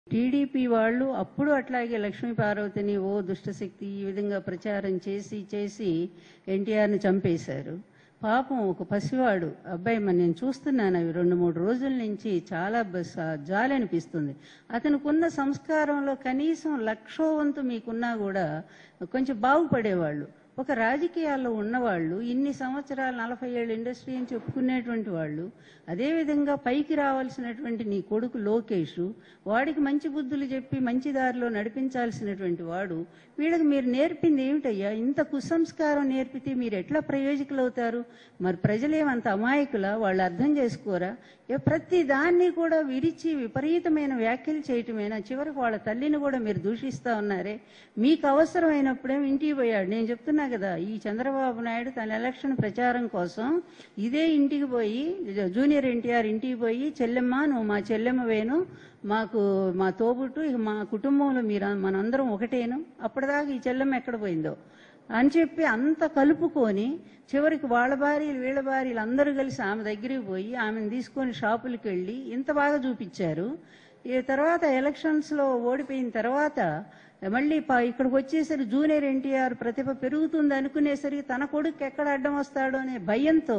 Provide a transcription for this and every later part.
TDP వాళ్ళు అప్పుడు అట్లాగే లక్ష్మీ పార్వతిని ఓ దుష్టశక్తి ఈ విధంగా ప్రచారం చేసి చేసి ఎన్టీఆర్ని చంపేశారు పాపం ఒక పసివాడు అబ్బాయి మరి నేను చూస్తున్నాను అవి రెండు మూడు రోజుల నుంచి చాలా బస్- జాలి అనిపిస్తుంది అతనికున్న సంస్కారంలో కనీసం లక్షో వంతు మీకున్నా కూడా కొంచెం బాగుపడేవాళ్ళు ఒక రాజకీయాల్లో ఉన్నవాళ్ళు ఇన్ని సంవత్సరాలు నలభై ఏళ్ళు ఇండస్ట్రీ అని చెప్పుకునేటువంటి వాళ్ళు అదేవిధంగా పైకి రావాల్సినటువంటి నీ కొడుకు లోకేష్ వాడికి మంచి బుద్ధులు చెప్పి మంచి దారిలో నడిపించాల్సినటువంటి వాడు వీళ్ళకి మీరు నేర్పింది ఏమిటయ్యా ఇంత కుసంస్కారం నేర్పితే మీరు ఎట్లా ప్రయోజకులు అవుతారు మరి ప్రజలేమంత అమాయకులా వాళ్ళు అర్థం చేసుకోరా ఏ ప్రతి దాన్ని కూడా విరిచి విపరీతమైన వ్యాఖ్యలు చేయటమేనా చివరికి వాళ్ళ తల్లిని కూడా మీరు దూషిస్తా ఉన్నారే మీకు అవసరమైనప్పుడేమో ఇంటికి పోయాడు నేను చెప్తున్నా కదా ఈ చంద్రబాబు నాయుడు తన ఎలక్షన్ ప్రచారం కోసం ఇదే ఇంటికి పోయి జూనియర్ ఎన్టీఆర్ ఇంటికి పోయి చెల్లెమ్మ నువ్వు మా చెల్లెమ్మ వేను మాకు మా తోబుట్టు ఇక మా కుటుంబంలో మీరు మనందరం ఒకటేను అప్పటిదాకా ఈ చెల్లెమ్మ ఎక్కడ పోయిందో అని చెప్పి అంత కలుపుకొని చివరికి వాళ్ళ భార్యలు వీళ్ళ భార్యలు అందరూ కలిసి ఆమె దగ్గరికి పోయి ఆమెను తీసుకొని షాపులకు వెళ్ళి ఇంత బాగా చూపించారు ఈ తర్వాత ఎలక్షన్స్ లో ఓడిపోయిన తర్వాత మళ్ళీ ప- ఇక్కడికి వచ్చేసరికి జూనియర్ ఎన్టీఆర్ ప్రతిభ పెరుగుతుంది అనుకునేసరికి తన కొడుకు ఎక్కడ అడ్డం వస్తాడో అనే భయంతో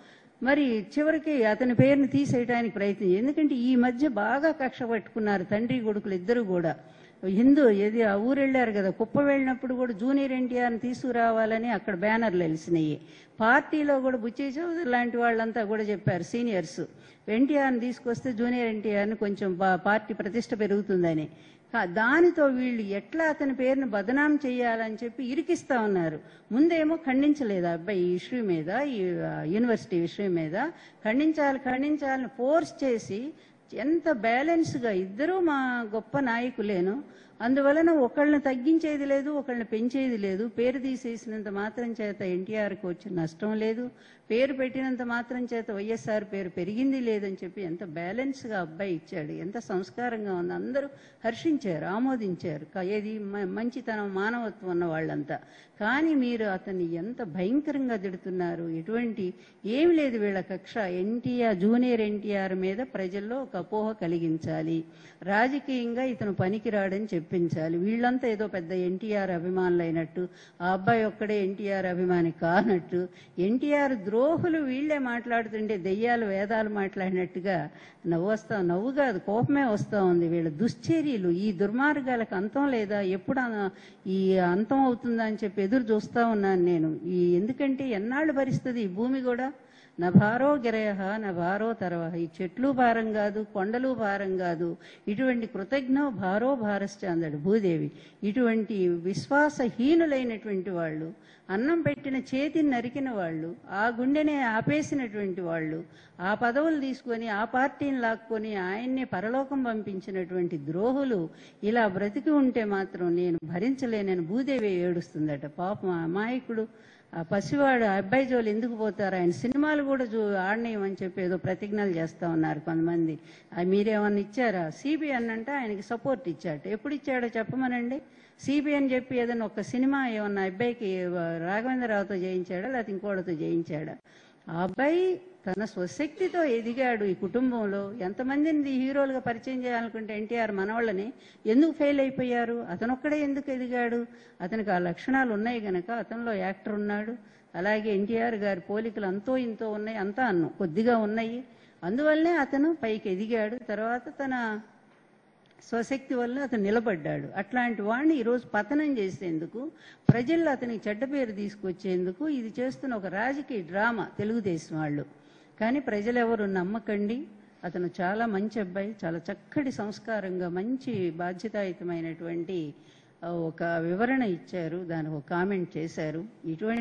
మరి చివరికి అతని పేరుని తీసేయడానికి ప్రయత్నం ఎందుకంటే ఈ మధ్య బాగా కక్ష పట్టుకున్నారు తండ్రి కొడుకులు ఇద్దరు కూడా హిందూ ఏది ఆ ఊరు వెళ్ళారు కదా కుప్ప వెళ్ళినప్పుడు కూడా జూనియర్ ఎన్టీఆర్ని తీసుకురావాలని అక్కడ బ్యానర్లు వెలిసినాయి పార్టీలో కూడా బుచ్చయ్య చౌదరి లాంటి వాళ్ళంతా కూడా చెప్పారు సీనియర్స్ ఎన్టీఆర్ని తీసుకొస్తే జూనియర్ ఎన్టీఆర్ని కొంచెం బా- పార్టీ ప్రతిష్ట పెరుగుతుందని కా- దానితో వీళ్ళు ఎట్లా అతని పేరును బదనాం చేయాలని చెప్పి ఇరికిస్తా ఉన్నారు ముందేమో ఖండించలేదు ఆ అబ్బాయి ఈ ఇష్యూ మీద ఈ ఆ, యూనివర్సిటీ విషయం మీద ఖండించాలి ఖండించాలని ఫోర్స్ చేసి ఎంత బ్యాలెన్స్గా ఇద్దరూ మా గొప్ప నాయకులేను అందువలన ఒకళ్ళని తగ్గించేది లేదు ఒకళ్ళని పెంచేది లేదు పేరు తీసేసినంత మాత్రం చేత ఎన్టీఆర్కి వచ్చిన నష్టం లేదు పేరు పెట్టినంత మాత్రం చేత వైఎస్ఆర్ పేరు పెరిగింది లేదని చెప్పి ఎంత బ్యాలెన్స్గా అబ్బాయి ఇచ్చాడు ఎంత సంస్కారంగా ఉంది అందరూ హర్షించారు ఆమోదించారు క- ఏది మ- మంచితనం మానవత్వం ఉన్న వాళ్ళంతా కానీ మీరు అతన్ని ఎంత భయంకరంగా తిడుతున్నారు ఎటువంటి ఏమి లేదు వీళ్ళ కక్ష ఎన్టీఆర్ జూనియర్ ఎన్టీఆర్ మీద ప్రజల్లో ఒక అపోహ కలిగించాలి రాజకీయంగా ఇతను పనికిరాడని చెప్పించాలి వీళ్ళంతా ఏదో పెద్ద ఎన్టీఆర్ అభిమానులు అయినట్టు ఆ అబ్బాయి ఒక్కడే ఎన్టీఆర్ అభిమాని కానట్టు ఎన్టీఆర్ ద్రోహులు వీళ్ళే మాట్లాడుతుంటే దెయ్యాలు వేదాలు మాట్లాడినట్టుగా నవ్వు వస్తా నవ్వు కాదు కోపమే వస్తా ఉంది వీళ్ళ దుశ్చర్యలు ఈ దుర్మార్గాలకు అంతం లేదా ఎప్పుడు ఆ- ఈ అంతం అవుతుందా అని చెప్పి ఎదురు చూస్తా ఉన్నాను నేను ఈ ఎందుకంటే ఎన్నాళ్ళు భరిస్తుంది ఈ భూమి కూడా నా భారో గిరయహ నా భారో తరవహ ఈ చెట్లు భారం కాదు కొండలు భారం కాదు ఇటువంటి కృతజ్ఞ భారో భారశ్చ అందడు భూదేవి ఇటువంటి విశ్వాసహీనులైనటువంటి వాళ్ళు అన్నం పెట్టిన చేతిని నరికిన వాళ్ళు ఆ గుండెనే ఆపేసినటువంటి వాళ్ళు ఆ పదవులు తీసుకొని ఆ పార్టీని లాక్కొని ఆయన్నే పరలోకం పంపించినటువంటి ద్రోహులు ఇలా బ్రతికి ఉంటే మాత్రం నేను భరించలేనని భూదేవి ఏడుస్తుందట పాపం ఆ అమాయకుడు ఆ పసివాడు ఆ అబ్బాయి జోలు ఎందుకు పోతారు ఆయన సినిమాలు కూడా చూ ఆడనేయమని చెప్పి ఏదో ప్రతిజ్ఞలు చేస్తా ఉన్నారు కొంతమంది ఆ మీరేమన్నా ఇచ్చారా సిబిఎన్ అంటే ఆయనకి సపోర్ట్ ఇచ్చాట ఎప్పుడు ఇచ్చాడో చెప్పమనండి సిబిఎన్ చెప్పి ఏదైనా ఒక సినిమా ఏమన్నా అబ్బాయికి రాఘవేంద్రరావుతో చేయించాడా లేకపోతే ఇంకోటితో చేయించాడా ఆ అబ్బాయి తన స్వశక్తితో ఎదిగాడు ఈ కుటుంబంలో ఎంతమందిని హీరోలుగా పరిచయం చేయాలనుకుంటే ఎన్టీఆర్ మనవాళ్ళని ఎందుకు ఫెయిల్ అయిపోయారు అతనొక్కడే ఎందుకు ఎదిగాడు అతనికి ఆ లక్షణాలు ఉన్నాయి గనక అతనిలో యాక్టర్ ఉన్నాడు అలాగే ఎన్టీఆర్ గారి పోలికలు అంతో ఇంతో ఉన్నాయి అంతా అన్నం కొద్దిగా ఉన్నాయి అందువల్లనే అతను పైకి ఎదిగాడు తర్వాత తన స్వశక్తి వల్ల అతను నిలబడ్డాడు అట్లాంటి వాడిని ఈరోజు పతనం చేసేందుకు ప్రజల్లో అతనికి చెడ్డ పేరు తీసుకొచ్చేందుకు ఇది చేస్తున్న ఒక రాజకీయ డ్రామా తెలుగుదేశం వాళ్ళు కానీ ప్రజలెవరు నమ్మకండి అతను చాలా మంచి అబ్బాయి చాలా చక్కటి సంస్కారంగా మంచి బాధ్యతాయుతమైనటువంటి ఆ, ఒక వివరణ ఇచ్చారు దానికి ఒక కామెంట్ చేశారు ఇటువంటి